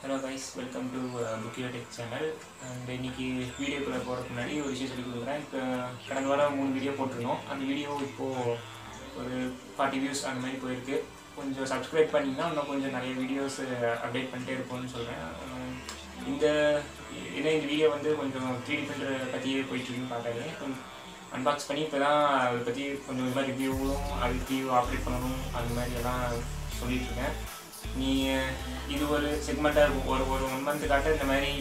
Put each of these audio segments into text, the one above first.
Hello guys welcome to புக்கியோ tech channel and இன்னைக்கு வீடியோக்குள்ளே போகிறதுக்கு முன்னாடி ஒரு விஷயம் சொல்லி கொடுக்குறேன் இப்போ கடந்த வாரம் மூணு வீடியோ போட்டிருந்தோம் அந்த வீடியோ இப்போது ஒரு ஃபார்ட்டி வியூஸ் அந்த மாதிரி போயிருக்கு கொஞ்சம் சப்ஸ்கிரைப் பண்ணிங்கன்னா இன்னும் கொஞ்சம் நிறைய வீடியோஸ் அப்டேட் பண்ணிட்டே இருப்போம்னு சொல்கிறேன் இந்த ஏன்னா இந்த வீடியோ வந்து கொஞ்சம் த்ரீ டி பிரிண்டரை பற்றியே போயிட்டுருக்குன்னு பார்த்தாலே கொஞ்சம் அன்பாக்ஸ் பண்ணி இப்போ தான் அதை பற்றி கொஞ்சம் இது மாதிரி ரிவ்யூவும் அது ரிவ்யூ ஆப்ரேட் பண்ணணும் அந்த மாதிரி எல்லாம் சொல்லிகிட்ருக்கேன் நீ இது ஒரு செக்மெண்ட்டாக இருக்கும் ஒரு ஒரு ஒன் மந்த் காட்ட இந்த மாதிரி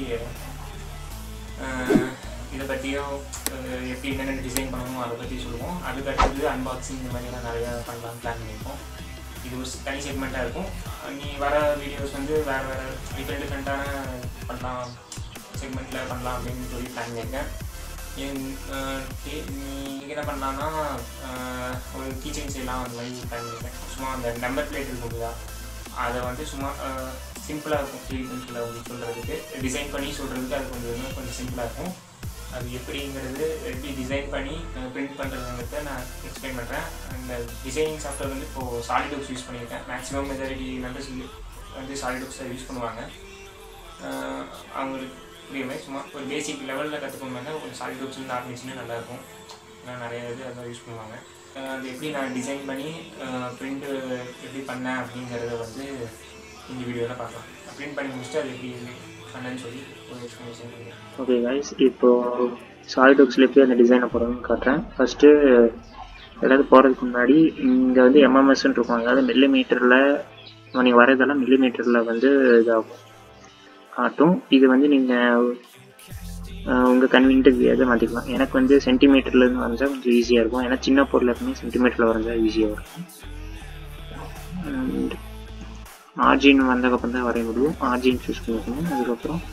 அஹ், இதை பற்றியோ அஹ், எப்படி என்னென்ன டிசைன் பண்ணணும் அதை பற்றி சொல்லுவோம் அதுக்கு அடுத்தது அன்பாக்சிங் இந்த மாதிரிலாம் நிறையா பண்ணலாம் பிளான் பண்ணியிருக்கோம் இது ஒரு தனி செக்மெண்ட்டாக இருக்கும் நீ வர வீடியோஸ் வந்து வேறு வேறு டிஃப்ரெண்ட் டிஃப்ரெண்ட்டான பண்ணலாம் செக்மெண்ட்டில் பண்ணலாம் அப்படின்னு சொல்லி பிளான் பண்ணியிருக்கேன் என் நீங்கள் என்ன பண்ணலான்னா அஹ், ஒரு கீச்சைன் செய்யலாம் அந்த மாதிரி பிளான் பண்ணியிருக்கேன் சும்மா அந்த நம்பர் பிளேட் இருக்கும் இல்லையா அதை வந்து சும்மா சிம்பிளாக இருக்கும் த்ரீ பென்சில் உங்களுக்கு சொல்கிறதுக்கு டிசைன் பண்ணி சொல்கிறதுக்கு அது கொஞ்சம் இன்னும் கொஞ்சம் சிம்பிளாக இருக்கும் அது எப்படிங்கிறது எப்படி டிசைன் பண்ணி பிரிண்ட் பண்ணுறதுங்கிறத நான் எக்ஸ்பிளைன் பண்ணுறேன் அந்த டிசைனிங் சாஃப்ட்வேர் வந்து இப்போது சாலிடோக்ஸ் யூஸ் பண்ணியிருக்கேன் மேக்ஸிமம் மெஜாரிட்டி மெம்பர்ஸ் வந்து சாலிடோக்ஸை யூஸ் பண்ணுவாங்க அஹ் அவங்களுக்கு புரிய மாதிரி சும்மா ஒரு பேசிக் லெவலில் கற்றுக்கணும்னா கொஞ்சம் சாலிடோக்ஸ்லேருந்து ஆரம்பிச்சுன்னா நல்லாயிருக்கும் ஏன்னா நிறைய இது அதை யூஸ் பண்ணுவாங்க அஹ் அது எப்படி நான் டிசைன் பண்ணி பிரிண்ட்டு எப்படி பண்ணேன் அப்படிங்கிறத வந்து இந்த வீடியோவில் பார்க்கலாம் பிரிண்ட் பண்ணி முடிச்சுட்டு அது எப்படி பண்ணேன்னு சொல்லி ஒரு எக்ஸ்ப்ளனேஷன் பண்ணுறேன் ஓகே கைஸ் இப்போ சாலிடாக்ஸில் எப்படி அந்த டிசைனை போடுறதுன்னு காட்டுறேன் ஃபஸ்ட்டு ஏதாவது போகிறதுக்கு முன்னாடி இங்கே வந்து எம்எம்எஸ்ன்னு இருக்கும் அதாவது மில்லி மீட்டரில் நீங்கள் வரதெல்லாம் மில்லி மீட்டரில் வந்து இதாகும் காட்டும் இது வந்து நீங்கள் உங்கள் கன்வீனியன்ட்டுக்கு எதை மாற்றிக்கலாம் எனக்கு வந்து சென்டிமீட்டர்லேருந்து வரைஞ்சா கொஞ்சம் ஈஸியாக இருக்கும் ஏன்னா சின்ன பொருள் எப்பவுமே சென்டிமீட்டரில் வரைஞ்சா ஈஸியாக இருக்கும் அண்ட் ஆர்ஜின் வந்ததுக்கப்புறம் தான் வரைய முடியும் ஆர்ஜின் சூஸ் பண்ணிக்கணும் அதுக்கப்புறம்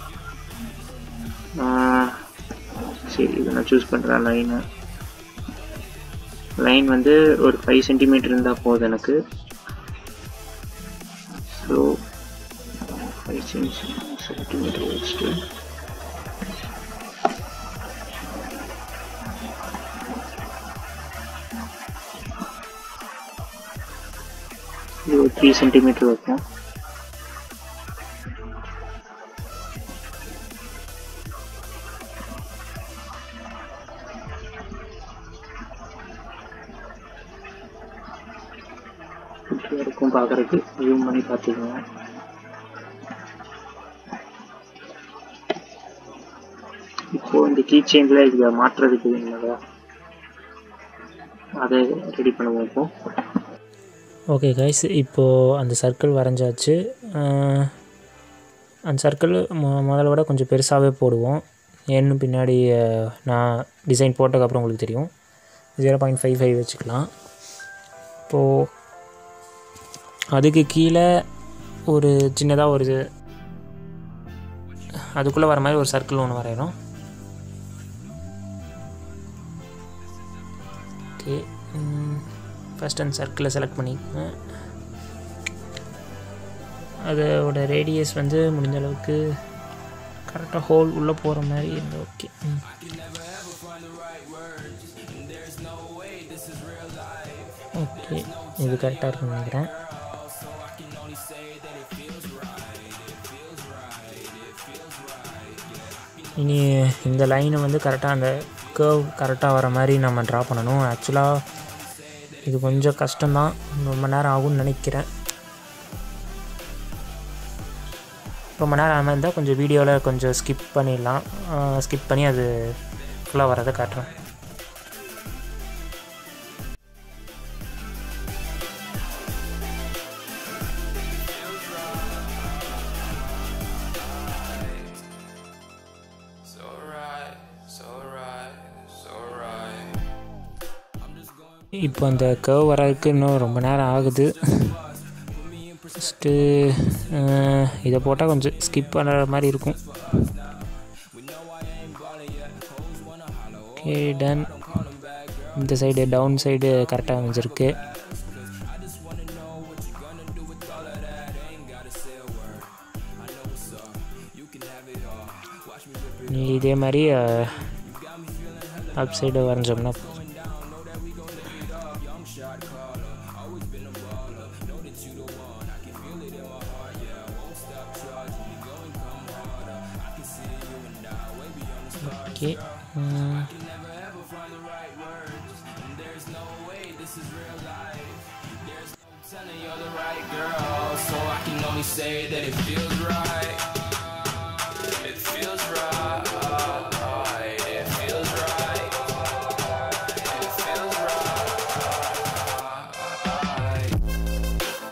ஆஹ் சரி இதை நான் சூஸ் பண்ணுறேன் லைனு லைன் வந்து ஒரு ஃபைவ் சென்டிமீட்டர் இருந்தால் போதும் எனக்கு ஸோ ஃபைவ் சென்டிமீட்டர் வச்சுட்டு இது ஒரு த்ரீ சென்டிமீட்டர் வைப்போம் குட்டியாக இருக்கும் பார்க்குறதுக்கு ஜூம் பண்ணி பார்த்துக்கோங்க இப்போ இந்த கீ செயினில் இதை மாற்றுறதுக்கு என்னதா அதை ரெடி பண்ணுவோம் இப்போ ஓகே கைஸ் இப்போது அந்த சர்க்கிள் வரைஞ்சாச்சு அஹ், அந்த சர்க்கிள் மொ முதல்ல விட கொஞ்சம் பெருசாகவே போடுவோம் ஏன்னு பின்னாடி அஹ், நான் டிசைன் போட்டதுக்கப்புறம் உங்களுக்கு தெரியும் ஜீரோ பாயிண்ட் ஃபைவ் ஃபைவ் வச்சுக்கலாம் இப்போது அதுக்கு கீழே ஒரு சின்னதாக ஒரு இது அதுக்குள்ளே வர மாதிரி ஒரு சர்க்கிள் ஒன்று வரையணும் ஓகே ஃபஸ்ட் அந்த சர்க்கிளை செலக்ட் பண்ணிக்கோங்க அதோட ரேடியஸ் வந்து முடிஞ்ச அளவுக்கு கரெக்டாக ஹோல் உள்ளே போகிற மாதிரி இருந்தால் ஓகே ஓகே இது கரெக்டாக இருக்குன்னு நினைக்கிறேன் இனி இந்த லைனை வந்து கரெக்டாக அந்த கேர்வ் கரெக்டாக வர மாதிரி நம்ம ட்ரா பண்ணணும் ஆக்சுவலாக இது கொஞ்சம் கஷ்டம்தான் ரொம்ப நேரம் ஆகும்னு நினைக்கிறேன் ரொம்ப நேரம் ஆகாமல் இருந்தால் கொஞ்சம் வீடியோவில் கொஞ்சம் ஸ்கிப் பண்ணிடலாம் ஸ்கிப் பண்ணி அது ஃபுல்லாக வரதை காட்டுறேன் So right, so right, so right. இப்போ அந்த கர்வ் வரதுக்கு இன்னும் ரொம்ப நேரம் ஆகுது ஃபஸ்ட்டு இதை போட்டால் கொஞ்சம் ஸ்கிப் பண்ணுற மாதிரி இருக்கும் ஓகே டன் இந்த சைடு டவுன் சைடு கரெக்டாக அமைஞ்சிருக்கு நீ இதே மாதிரி அப் சைடு வரைஞ்சோம்னா போதும். ஓகே ம், Telling you're the right girl, so I can only say that it feels right. It feels right. It feels right. It feels right.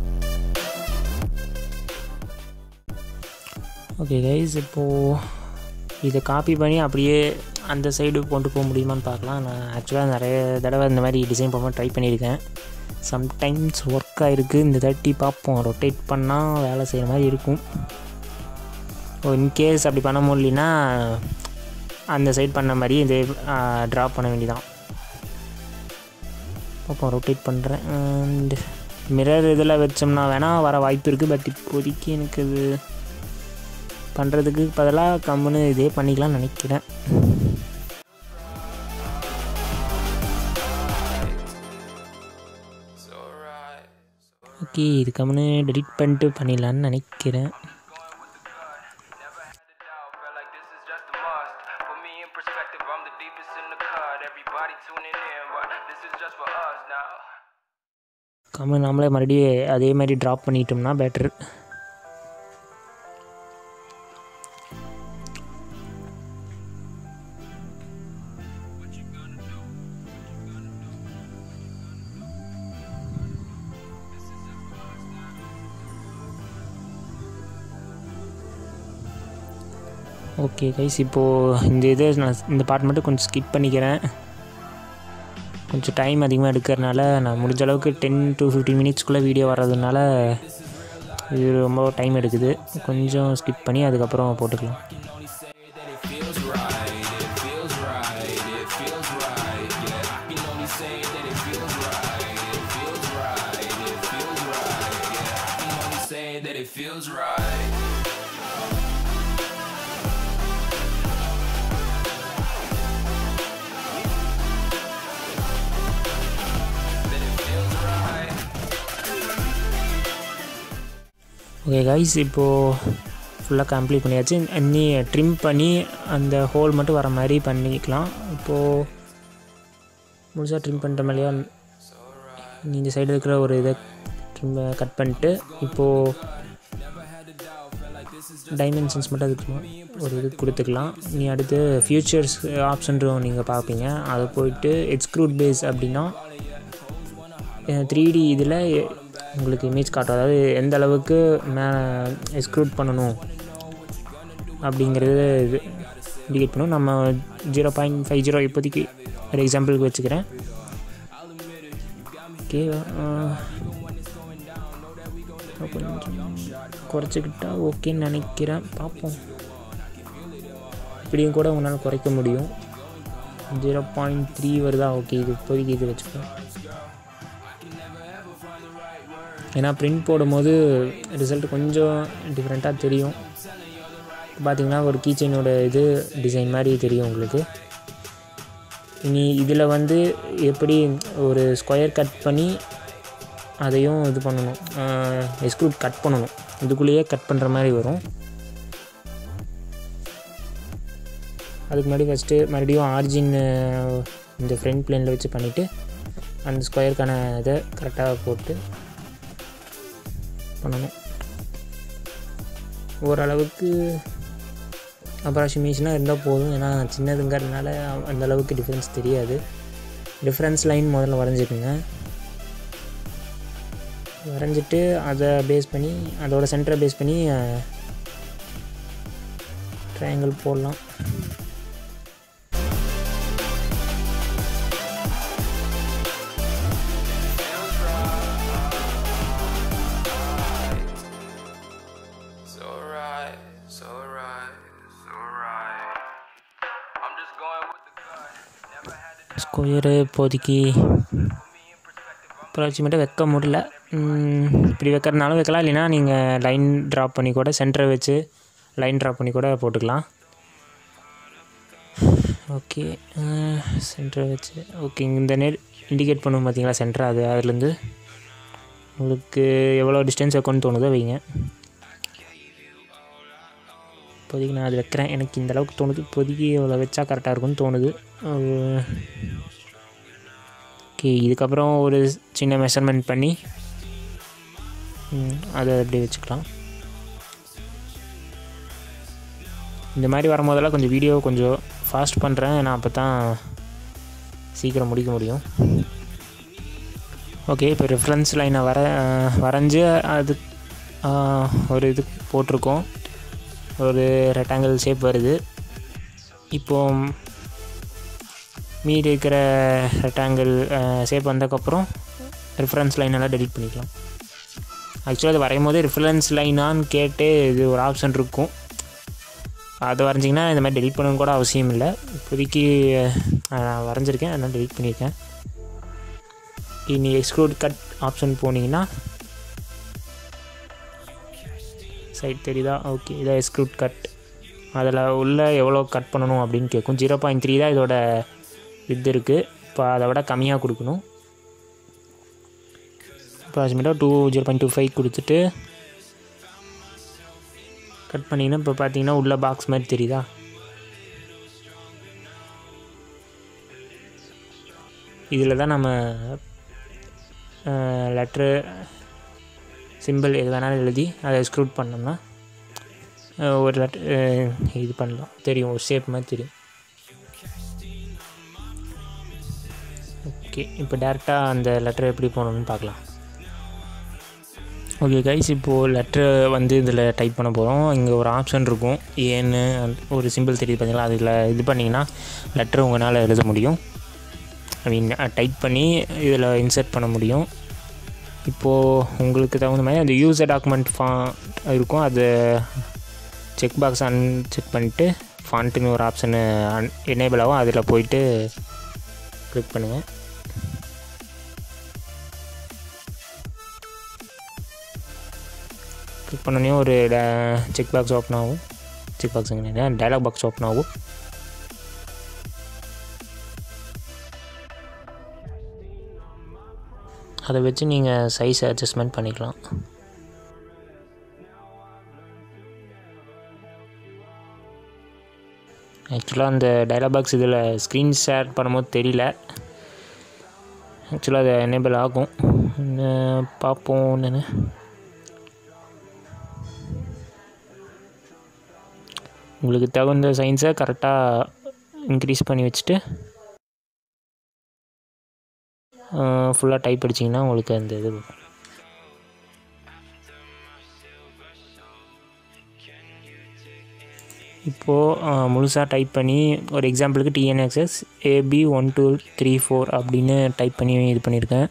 Okay guys இப்போது இதை காப்பி பண்ணி அப்படியே அந்த சைடு கொண்டு போக முடியுமான்னு பார்க்கலாம் நான் ஆக்சுவலாக நிறைய தடவை இந்த மாதிரி டிசைன் பண்ண ட்ரை பண்ணியிருக்கேன் சம்டைம்ஸ் ஒர்க் ஆகிருக்கு இந்த தட்டி பார்ப்போம் ரொட்டேட் பண்ணால் வேலை செய்கிற மாதிரி இருக்கும் ஓ இன்கேஸ் அப்படி பண்ண முடியலனா அந்த சைடு பண்ண மாதிரி இதே ட்ராப் பண்ண வேண்டியதான் பார்ப்போம் ரொட்டேட் பண்ணுறேன் அண்ட் மிரர் இதில் வச்சோம்னா வேணால் வர வாய்ப்பு இருக்குது பட் இப்போதைக்கு எனக்கு இது பண்ணுறதுக்கு பதிலாக கம்முன்னு இதே பண்ணிக்கலாம்னு நினைக்கிறேன் So right. ஓகே இது கம்முன்னு டெலிட் பண்ணிட்டு பண்ணிடலான்னு நினைக்கிறேன் Never had a doubt, felt like this is just a must. Put me in perspective, I'm the deepest in the cut. Everybody tuning in, but this is just for us now. கம்முன்னு நம்மளே மறுபடியும் அதே மாதிரி drop பண்ணிட்டோம்னா பெட்ரு okay guys இப்போது இந்த இது நான் இந்த பார்ட் மட்டும் கொஞ்சம் ஸ்கிப் பண்ணிக்கிறேன் கொஞ்சம் டைம் அதிகமாக எடுக்கிறனால நான் முடிஞ்ச அளவுக்கு டென் டு ஃபிஃப்டீன் மினிட்ஸ்க்குள்ளே வீடியோ வர்றதுனால இது ரொம்ப டைம் எடுக்குது கொஞ்சம் ஸ்கிப் பண்ணி அதுக்கப்புறம் போட்டுக்கலாம் That it feels right, it feels right, it feels right. Yeah, I can only say that it feels right, it feels right, it feels right. Yeah, I can only say that it feels right. That it feels right. Okay guys இப்போது ஃபுல்லாக complete பண்ணியாச்சு இன்னி trim பண்ணி அந்த whole மட்டும் வர மாதிரி பண்ணிக்கலாம் இப்போது முழுசாக ட்ரிம் பண்ணிட்ட மாதிரியா நீ இந்த சைடு இருக்கிற ஒரு இதை ட்ரிம் கட் பண்ணிட்டு இப்போது டைமென்ஷன்ஸ் மட்டும் அதுக்கு ஒரு இது கொடுத்துக்கலாம் நீ அடுத்து ஃபியூச்சர்ஸ் ஆப்ஷன்றும் நீங்கள் பார்ப்பீங்க அதை போயிட்டு எக்ஸ்க்ரூட் பேஸ் அப்படின்னா த்ரீ டி இதில் உங்களுக்கு இமேஜ் காட்டும் அதாவது எந்த அளவுக்கு மே எக்ஸ்க்ரூட் பண்ணணும் அப்படிங்கிறது இது இண்டிகேட் பண்ணும் நம்ம ஜீரோ பாயிண்ட் ஃபைவ் ஜீரோ இப்போதைக்கு ஒரு எக்ஸாம்பிளுக்கு வச்சுக்கிறேன் ஓகே கொஞ்சம் குறைச்சிக்கிட்டா ஓகேன்னு நினைக்கிறேன் பார்ப்போம் இப்படியும் கூட உன்னால் குறைக்க முடியும் ஜீரோ பாயிண்ட் த்ரீ வருதா ஓகே இது இப்போதைக்கு இது வச்சுக்கோ ஏன்னா பிரிண்ட் போடும்போது ரிசல்ட் கொஞ்சம் டிஃப்ரெண்ட்டாக தெரியும் பார்த்தீங்கன்னா ஒரு கீச்சைனோட இது டிசைன் மாதிரி தெரியும் உங்களுக்கு இனி இதில் வந்து எப்படி ஒரு ஸ்கொயர் கட் பண்ணி அதையும் இது பண்ணணும் எக்ஸ்க்ரூட் கட் பண்ணணும் இதுக்குள்ளேயே கட் பண்ணுற மாதிரி வரும் அதுக்கு முன்னாடி ஃபஸ்ட்டு மறுபடியும் ஆர்ஜின் இந்த ஃப்ரண்ட் பிளேனில் வச்சு பண்ணிவிட்டு அந்த ஸ்கொயருக்கான இதை கரெக்டாக போட்டு பண்ணணும் ஓரளவுக்கு அப்ராக்சிமேஷனாக இருந்தால் போதும் ஏன்னா சின்னதுங்கிறதுனால அந்த அளவுக்கு டிஃப்ரென்ஸ் தெரியாது டிஃப்ரென்ஸ் லைன் முதல்ல வரைஞ்சிக்கோங்க வரைஞ்சிட்டு அதை பேஸ் பண்ணி அதோட சென்டரை பேஸ் பண்ணி ட்ரையாங்கிள் போடலாம் So right, so right, so right. I'm just going with the gut. Never had to square இப்போதைக்கு அப்ராக்சிமேட்டாக வைக்க முடியல ம், இப்படி வைக்கிறதுனாலும் வைக்கலாம் இல்லைன்னா நீங்கள் லைன் ட்ராப் பண்ணி கூட சென்டரை வச்சு லைன் ட்ராப் பண்ணி கூட போட்டுக்கலாம் ஓகே சென்டரை வச்சு ஓகே இந்த நேர் இண்டிகேட் பண்ணும் பார்த்தீங்களா சென்டர் அது அதுலேருந்து உங்களுக்கு எவ்வளோ டிஸ்டன்ஸ் வைக்கணும்னு தோணுதோ வைங்க இப்போதைக்கு நான் அது வைக்கிறேன் எனக்கு இந்த அளவுக்கு தோணுது இப்போதைக்கு இவ்வளோ வச்சா கரெக்டாக இருக்கும்னு தோணுது ஓகே இதுக்கப்புறம் ஒரு சின்ன மெஷர்மெண்ட் பண்ணி ம், அதை அப்படியே வச்சுக்கலாம் இந்த மாதிரி வரும்போதெல்லாம் கொஞ்சம் வீடியோ கொஞ்சம் ஃபாஸ்ட் பண்ணுறேன் நான் அப்போ தான் சீக்கிரம் முடிக்க முடியும் ஓகே இப்போ ரெஃபரன்ஸ் லைனை வர அஹ், வரைஞ்சி அது அஹ், ஒரு இது போட்டிருக்கோம் ஒரு ரெக்டாங்கிள் ஷேப் வருது இப்போ மீதி இருக்கிற ரெக்டாங்கிள் ஷேப் வந்ததுக்கப்புறம் ரெஃபரன்ஸ் லைன் எல்லாம் டெலிட் பண்ணிக்கலாம் ஆக்சுவலாக அது வரையும் போதே ரெஃபரன்ஸ் லைனான்னு கேட்டு இது ஒரு ஆப்ஷன் இருக்கும் அதை வரைஞ்சிங்கன்னா இந்த மாதிரி டெலிட் பண்ணணும் கூட அவசியம் இல்லை இப்போதைக்கு அஹ், நான் வரைஞ்சிருக்கேன் அதனால் டெலிட் பண்ணியிருக்கேன் இனி எக்ஸ்க்ளூட் கட் ஆப்ஷன் போனீங்கன்னா சைட் தெரியுதா ஓகே இதான் எக்ஸ்க்ளூட் கட் அதில் உள்ள எவ்வளோ கட் பண்ணணும் அப்படின்னு கேட்கும் ஜீரோ பாயிண்ட் த்ரீ தான் இதோட இது இருக்குது இப்போ அதை விட கம்மியாக கொடுக்கணும் அப்ராக்சிமேட்டாக two zero point two five கொடுத்துட்டு கட் பண்ணிங்கன்னா இப்போ பார்த்தீங்கன்னா உள்ள பாக்ஸ் மாதிரி தெரியுதா இதில் தான் நம்ம லெட்ரு சிம்பிள் எது வேணாலும் எழுதி அதை எக்ஸ்க்ளூட் பண்ணோம்னா அஹ், ஒரு லெட் இது பண்ணலாம் தெரியும் ஒரு ஷேப் மாதிரி தெரியும் ஓகே இப்போ டேரெக்டாக அந்த லெட்டர் எப்படி போகணுன்னு பார்க்கலாம் ஓகே கைஸ் இப்போது லெட்ரு வந்து இதில் டைப் பண்ண போகிறோம் இங்கே ஒரு ஆப்ஷன் இருக்கும் ஏன்னு அந்த ஒரு சிம்பிள் தெரியுது பார்த்தீங்களா அதில் இது பண்ணிங்கன்னா லெட்ரு உங்களால் எழுத முடியும் ஐ மீன் டைப் பண்ணி இதில் இன்சர்ட் பண்ண முடியும் இப்போது உங்களுக்கு தகுந்த மாதிரி அந்த யூசர் டாக்குமெண்ட் ஃபா இருக்கும் அது செக் பாக்ஸ் அன் செக் பண்ணிவிட்டு ஃபாண்ட்டுன்னு ஒரு ஆப்ஷனு அன் எனேபிள் ஆகும் அதில் போயிட்டு கிளிக் பண்ணுங்கள் கிளிக் பண்ணோடனே ஒரு செக் பாக்ஸ் ஓப்பன் ஆகும் check box dialog box open ஆகும் அதை வச்சு நீங்கள் சைஸ் அட்ஜஸ்ட்மெண்ட் பண்ணிக்கலாம் ஆக்சுவலாக அந்த டயலாக் பாக்ஸ் இதில் ஸ்க்ரீன் ஷேர் பண்ணும்போது தெரியல ஆக்சுவலாக அது எனேபிள் ஆகும் இன்னும் பார்ப்போம் என்னென்னு உங்களுக்கு தகுந்த சயின்ஸை கரெக்டாக இன்க்ரீஸ் பண்ணி வச்சுட்டு ஃபுல்லாக டைப் அடிச்சிங்கன்னா உங்களுக்கு அந்த இது வரும். இப்போது முழுசாக டைப் பண்ணி ஒரு எக்ஸாம்பிளுக்கு TNXS AB one two three four அப்படின்னு டைப் பண்ணி இது பண்ணியிருக்கேன்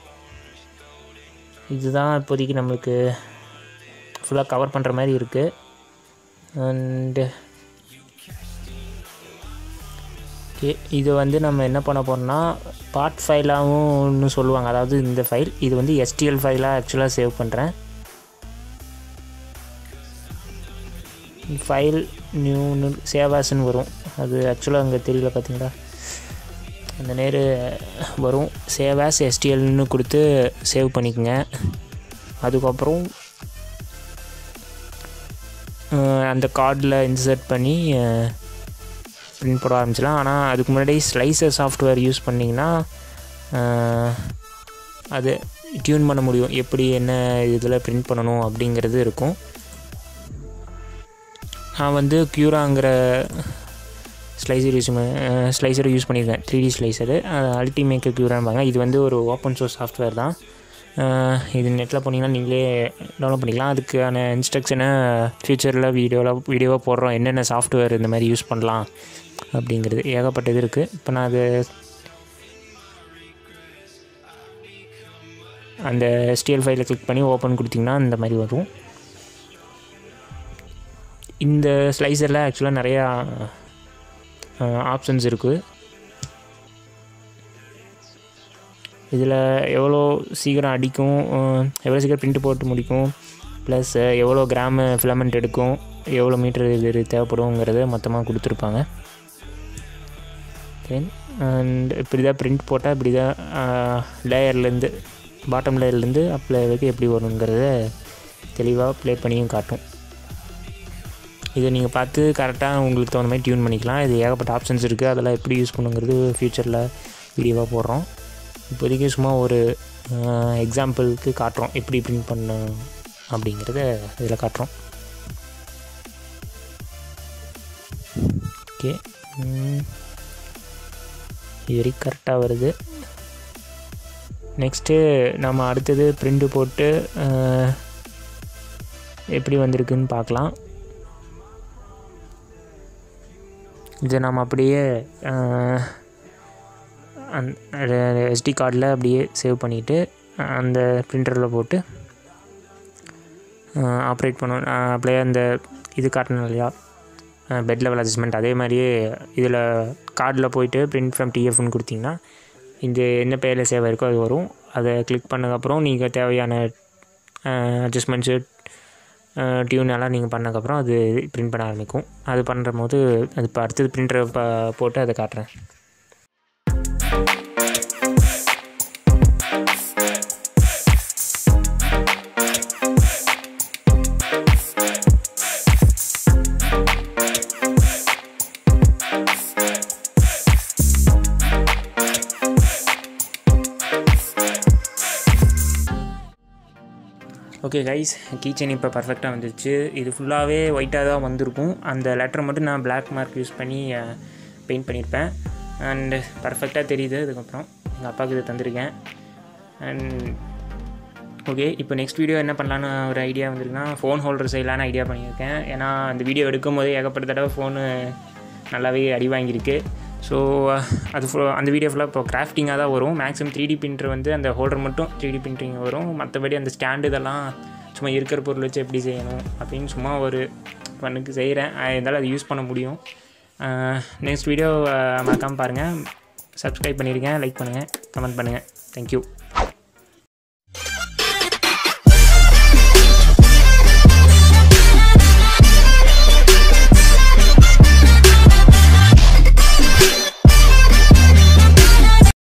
இதுதான் இப்போதைக்கு நம்மளுக்கு ஃபுல்லாக கவர் பண்ணுற மாதிரி இருக்குது அண்டு ஓகே இது வந்து நம்ம என்ன பண்ண போகிறோம்னா பார்ட் ஃபைலாகவும் ஒன்று சொல்லுவாங்க அதாவது இந்த ஃபைல் இது வந்து எஸ்டிஎல் ஃபைலாக ஆக்சுவலாக சேவ் பண்ணுறேன் ஃபைல் நியூன்னு சேவாஸ்ன்னு வரும் அது ஆக்சுவலாக அங்கே தெரியல பார்த்தீங்களா அந்த நேரு வரும் சேவாஸ் எஸ்டிஎல்னு கொடுத்து சேவ் பண்ணிக்கோங்க அதுக்கப்புறம் அஹ், அந்த கார்டில் இன்சர்ட் பண்ணி பிரிண்ட் போட ஆரம்பிச்சிடலாம் ஆனால் அதுக்கு முன்னாடி ஸ்லைசர் சாஃப்ட்வேர் யூஸ் பண்ணிங்கன்னா அஹ், அது டியூன் பண்ண முடியும் எப்படி என்ன இதில் பிரிண்ட் பண்ணணும் அப்படிங்கிறது இருக்கும் நான் வந்து க்யூராங்கிற ஸ்லைசர் யூஸ் ஸ்லைசரை யூஸ் பண்ணியிருக்கேன் த்ரீ டி ஸ்லைசரு அல்டிமேக்கர் க்யூரான்பாங்க இது வந்து ஒரு ஓப்பன் சோர்ஸ் சாஃப்ட்வேர் தான் அஹ் இது நெட்டில் போனீங்கன்னா நீங்களே டவுன்லோட் பண்ணிக்கலாம் அதுக்கான இன்ஸ்ட்ரக்ஷனை ஃப்யூச்சரில் வீடியோவில் வீடியோவாக போடுறோம் என்னென்ன சாஃப்ட்வேர் இந்த மாதிரி யூஸ் பண்ணலாம் அப்படிங்கிறது ஏகப்பட்டது இருக்குது இப்போ நான் அது அந்த ஸ்டிஎல் ஃபைலில் கிளிக் பண்ணி ஓப்பன் கொடுத்தீங்கன்னா இந்த மாதிரி வரும் இந்த ஸ்லைசரில் ஆக்சுவலாக நிறையா ஆப்ஷன்ஸ் இருக்குது இதில் எவ்வளோ சீக்கிரம் அடிக்கும் அஹ், எவ்வளோ சீக்கிரம் பிரிண்ட் போட்டு முடிக்கும் ப்ளஸ் எவ்வளோ கிராமு ஃபிலமெண்ட் எடுக்கும் எவ்வளோ மீட்டர் இது தேவைப்படுங்கிறத மொத்தமாக கொடுத்துருப்பாங்க தென் அண்ட் இப்படி தான் பிரிண்ட் போட்டால் இப்படி தான் லேயர்லேருந்து பாட்டம் லேயர்லேருந்து அப் லேயருக்கு எப்படி வருங்கிறத தெளிவாக ப்ளே பண்ணியும் காட்டும் இதை நீங்கள் பார்த்து கரெக்டாக உங்களுக்கு தகுந்த மாதிரி டியூன் பண்ணிக்கலாம் இது ஏகப்பட்ட ஆப்ஷன்ஸ் இருக்குது அதெல்லாம் எப்படி யூஸ் பண்ணுங்கிறது ஃப்யூச்சரில் வீடியோவாக போடுறோம் இப்போதைக்கு சும்மா ஒரு எக்ஸாம்பிளுக்கு காட்டுறோம் எப்படி பிரிண்ட் பண்ண அப்படிங்கிறத இதில் காட்டுறோம் ஓகே இது வரைக்கும் கரெக்டாக வருது நெக்ஸ்ட்டு நம்ம அடுத்தது பிரிண்ட்டு போட்டு அஹ், எப்படி வந்திருக்குன்னு பார்க்கலாம் இதை நம்ம அப்படியே அஹ், அந்த எஸ்டி கார்டில் அப்படியே சேவ் பண்ணிவிட்டு அந்த பிரிண்டரில் போட்டு ஆப்ரேட் பண்ணணும் அப்படியே அந்த இது காட்டணும் இல்லையா பெட் லெவல் அட்ஜஸ்ட்மெண்ட் அதே மாதிரியே இதில் கார்டில் போயிட்டு பிரிண்ட் ஃப்ரம் டிஎஃப்னு கொடுத்தீங்கன்னா இந்த என்ன பேரில் சேவ் இருக்கோ அது வரும் அதை கிளிக் பண்ணதுக்கப்புறம் நீங்கள் தேவையான அட்ஜஸ்ட்மெண்ட்ஸு டியூன் எல்லாம் நீங்கள் பண்ணக்கப்புறம் அது பிரிண்ட் பண்ண ஆரம்பிக்கும் அது பண்ணுற போது அது இப்போ அடுத்தது பிரிண்டரை ப போட்டு அதை காட்டுறேன் ஓகே கைஸ் கீச்சன் இப்போ பர்ஃபெக்டாக வந்துருச்சு இது ஃபுல்லாகவே ஒயிட்டாக தான் வந்திருக்கும் அந்த லெட்டர் மட்டும் நான் Black மார்க் யூஸ் பண்ணி பெயிண்ட் பண்ணியிருப்பேன் அண்டு பர்ஃபெக்டாக தெரியுது அதுக்கப்புறம் எங்கள் அப்பாவுக்கு இதை தந்திருக்கேன் அண்ட் ஓகே இப்போ நெக்ஸ்ட் வீடியோ என்ன பண்ணலான்னு ஒரு ஐடியா வந்திருக்குன்னா ஃபோன் ஹோல்டர் செய்யலான்னு ஐடியா பண்ணியிருக்கேன் ஏன்னா அந்த வீடியோ எடுக்கும் போதே ஏகப்பட்ட தடவை ஃபோனு நல்லாவே அடி வாங்கியிருக்கு ஸோ அது ஃபுல் அந்த வீடியோ ஃபுல்லாக இப்போ கிராஃப்டிங்காக தான் வரும் மேக்ஸிமம் த்ரீ டி பிரிண்டர் வந்து அந்த ஹோல்டர் மட்டும் த்ரீ டி பிரிண்டிங் வரும் மற்றபடி அந்த ஸ்டாண்டு இதெல்லாம் சும்மா இருக்கிற பொருள் வச்சு எப்படி செய்யணும் அப்படின்னு சும்மா ஒரு பண்ணுக்கு செய்கிறேன் இருந்தாலும் அது யூஸ் பண்ண முடியும் நெக்ஸ்ட் வீடியோ மறக்காமல் பாருங்கள் சப்ஸ்கிரைப் பண்ணியிருக்கேன் லைக் பண்ணுங்கள் கமெண்ட் பண்ணுங்கள் தேங்க்யூ